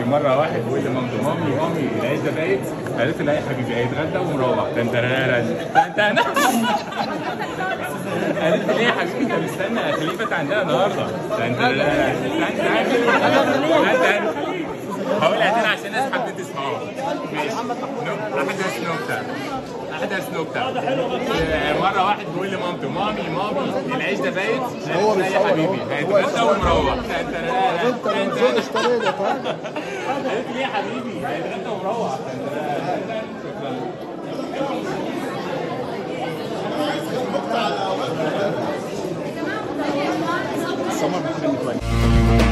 مره واحد بيقول لمامته مامي مامي العيد ده بايت قالت له لا يا حبيبي هيتغدى ومروح ده انت انت انا قالت لي ليه يا حبيبي انت مستنى خليفه عندنا النهارده ده انت انت انت هقولها تاني عشان الناس حابين تسمعوها ماشي نك- احدث نكته احدث نكته آه، مره واحد بيقول لمامته مامي مامي العيش ده بايت هو قالت له لا يا بيصور، حبيبي هو- هو هيتغدى ومروح ده انت انت من زود اشتريت طيب قالت لي ليه يا حبيبي هيتغدى ومروح السمر بترند كويس